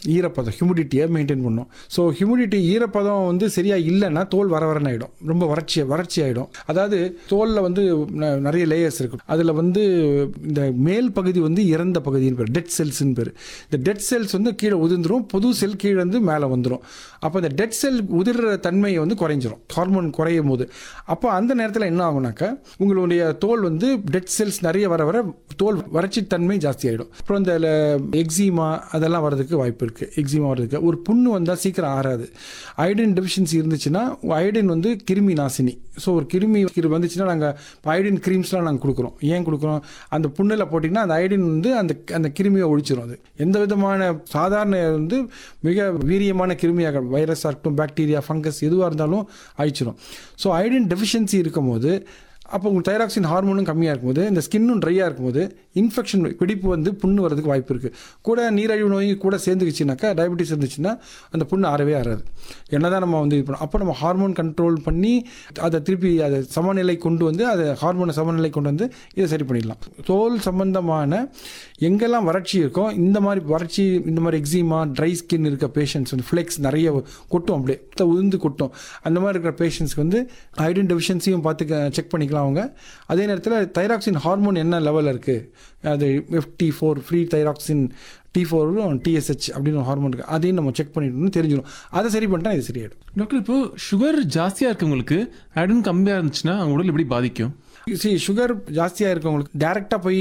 ஈரப்பதம் ஹியூமிடிட்டியை மெயின்டைன் பண்ணும் ஸோ ஹியூமிடிட்டி ஈரப்பதம் வந்து சரியா இல்லைன்னா தோல் வர வரன்னு ஆகிடும் ரொம்ப வறட்சி வறட்சி ஆகிடும் அதாவது தோலில் வந்து ந- நிறைய லேயர்ஸ் இருக்கும் அதில் வந்து இந்த மேல் பகுதி வந்து இறந்த பகுதின்னு பேர் டெட் செல்ஸ்னு பேர் இந்த டெட் செல்ஸ் வந்து கீழே உதிர்ந்துரும் புது செல் கீழே வந்து மேலே வந்துடும் அப்போ இந்த டெட் செல் உதிர்ற தன்மையை வந்து குறைஞ்சிரும் ஹார்மோன் குறையும் போது அப்போ அந்த நேரத்தில் என்ன ஆகுனாக்கா உங்களுடைய தோல் வந்து டெட் செல்ஸ் நிறைய வர வர தோல் வறட்சி தன்மை ஜாஸ்தி ஆகிடும் அப்புறம் இந்த எக்ஸிமா அதெல்லாம் வர்றதுக்கு வாய்ப்பு இருக்குது எக்ஸிமா வர்றதுக்கு ஒரு புண்ணு வந்தால் சீக்கிரம் ஆறாது அயோடின் டெஃபிஷியன்சி இருந்துச்சுன்னா அயோடின் வந்து கிருமி நாசினி ஸோ ஒரு கிருமி கிரு- வந்துச்சுன்னா நாங்கள் அயோடின் க்ரீம்ஸ்லாம் நாங்கள் கொடுக்குறோம் ஏன் கொடுக்குறோம் அந்த புண்ணில் போட்டிங்கன்னா அந்த அயோடின் வந்து அந்த அந்த கிருமியை ஒழிச்சிரும் அது எந்த விதமான சாதாரண வந்து மிக வீரியமான கிருமியாக வைரஸாக இருக்கட்டும் பாக்டீரியா ஃபங்கஸ் எதுவாக இருந்தாலும் அழிச்சிரும் ஸோ அயோடின் டெஃபிஷியன்சி இருக்கும்போது அப்போ உங்களுக்கு தைராக்சின் ஹார்மோனும் கம்மியாக இருக்கும்போது இந்த ஸ்கின்னும் ட்ரையாக இருக்கும்போது இன்ஃபெக்ஷன் பிடிப்பு வந்து புண்ணு வரதுக்கு வாய்ப்பு இருக்குது கூட நீரழிவு நோய் கூட சேர்ந்துக்கிச்சுனாக்கா டயபெட்டிஸ் இருந்துச்சுன்னா அந்த புண்ணு ஆறவே ஆறாது என்னதான் நம்ம வந்து இது பண்ணோம் அப்போ நம்ம ஹார்மோன் கண்ட்ரோல் பண்ணி அதை திருப்பி அதை சமநிலை கொண்டு வந்து அதை ஹார்மோனை சமநிலை கொண்டு வந்து இதை சரி பண்ணிடலாம் தோல் சம்பந்தமான எங்கெல்லாம் வறட்சி இருக்கோ இந்த மாதிரி வறட்சி இந்த மாதிரி எக்ஸிமா ட்ரை ஸ்கின் இருக்க பேஷண்ட்ஸ் வந்து ஃப்ளெக்ஸ் நிறைய கொட்டும் அப்படியே உதிர்ந்து கொட்டும் அந்த மாதிரி இருக்கிற பேஷண்ட்ஸ்க்கு வந்து ஐடன் டெஃபிஷியன்சியும் பார்த்து செக் பண்ணிக்கலாம் அவங்க அதே நேரத்தில் தைராக்சின் ஹார்மோன் என்ன லெவலில் இருக்குது அது FT four free thyroxine T ஃபோரும் டிஎஸ்ஹெச் அப்படின்னு ஒரு ஹார்மோன் இருக்குது அதையும் நம்ம செக் பண்ணிட்டோம்னு தெரிஞ்சிடும் அதை சரி பண்ணிட்டா இது சரியாயிடும் டாக்டர் இப்போ சுகர் ஜாஸ்தியா இருக்கவங்களுக்கு அயடன் கம்மியா இருந்துச்சுன்னா அவங்க உடல் எப்படி பாதிக்கும் சி சுகர் ஜாஸ்தியாக இருக்கவங்களுக்கு டேரெக்டாக போய்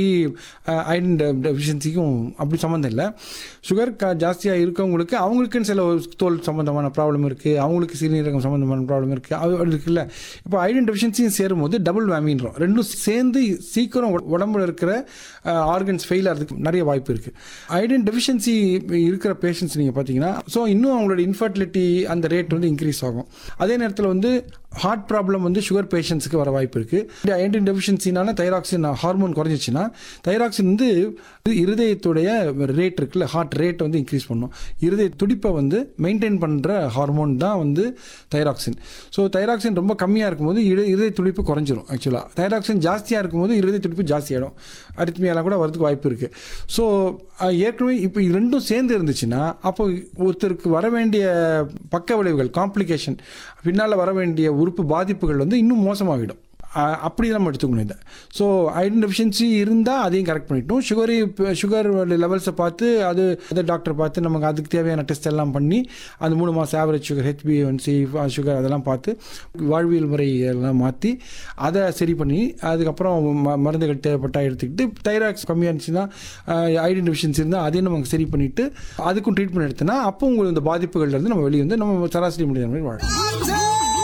அயன் டெஃபிஷியன்சிக்கும் அப்படி சம்மந்தம் இல்லை சுகர் க ஜாஸ்தியாக இருக்கவங்களுக்கு அவங்களுக்குன்னு சில ஒரு தோல் சம்மந்தமான ப்ராப்ளம் இருக்குது அவங்களுக்கு சிறுநீரகம் சம்மந்தமான ப்ராப்ளம் இருக்குது அது இருக்குல்ல இப்போ அயன் டெஃபிஷியன்சியும் சேரும்போது டபுள் வேமின்றோம் ரெண்டும் சேர்ந்து சீக்கிரம் உட- உடம்புல இருக்கிற ஆர்கன்ஸ் ஃபெயில் ஆகிறதுக்கு நிறைய வாய்ப்பு இருக்குது அயடின் டெஃபிஷியன்சி இருக்கிற பேஷண்ட்ஸ் நீங்கள் பார்த்தீங்கன்னா ஸோ இன்னும் அவங்களோட இன்ஃபர்டிலிட்டி அந்த ரேட் வந்து இன்க்ரீஸ் ஆகும் அதே நேரத்தில் வந்து ஹார்ட் ப்ராப்ளம் வந்து சுகர் பேஷண்ட்ஸுக்கு வர வாய்ப்பு இருக்குது அயடின் டெஃபிஷியன்சினால தைராக்சின் ஹார்மோன் குறைஞ்சிச்சுன்னா தைராக்சின் வந்து இருதயத்துடைய ரேட் இருக்குல்ல ஹார்ட் ரேட் வந்து இன்க்ரீஸ் பண்ணும் இருதய துடிப்பை வந்து மெயின்டைன் பண்ணுற ஹார்மோன் தான் வந்து தைராக்சின் ஸோ தைராக்சின் ரொம்ப கம்மியாக இருக்கும்போது இரு- இருதய துடிப்பு குறைஞ்சிரும் ஆக்சுவலாக தைராக்சின் ஜாஸ்தியாக இருக்கும்போது இருதய துடிப்பு ஜாஸ்தியாகிடும் அரித்மியாலாம் கூட வரதுக்கு வாய்ப்பு இருக்குது ஸோ ஏற்கனவே இப்போ இது ரெண்டும் சேர்ந்து இருந்துச்சுன்னா அப்போ ஒருத்தருக்கு வர வேண்டிய பக்க விளைவுகள் காம்ப்ளிகேஷன் பின்னால் வர வேண்டிய உறுப்பு பாதிப்புகள் வந்து இன்னும் மோசமாகிடும் அஹ் அப்படி நம்ம எடுத்துக்கணும் இதை ஸோ அயர்ன் டெஃபிஷியன்சி இருந்தால் அதையும் கரெக்ட் பண்ணிட்டோம் சுகர் சுகர் லெவல்ஸை பார்த்து அது அதை டாக்டர் பார்த்து நமக்கு அதுக்கு தேவையான டெஸ்ட் எல்லாம் பண்ணி அந்த மூணு மாதம் ஆவரேஜ் சுகர் ஹெச்பிஎன்சி சுகர் அதெல்லாம் பார்த்து வாழ்வியல் முறை எல்லாம் மாற்றி அதை சரி பண்ணி அதுக்கப்புறம் ம மருந்துகள் தேவைப்பட்டா எடுத்துக்கிட்டு தைராக்ஸ் கம்மியாக இருந்துச்சுன்னா ஐடன் டெஃபிஷியன்சி இருந்தால் அதையும் நம்ம சரி பண்ணிவிட்டு அதுக்கும் ட்ரீட்மெண்ட் எடுத்தோன்னா அப்போ உங்களுக்கு இந்த பாதிப்புகள்லேருந்து நம்ம வெளியே வந்து நம்ம சராசரி முடியாத மாதிரி வாழலாம்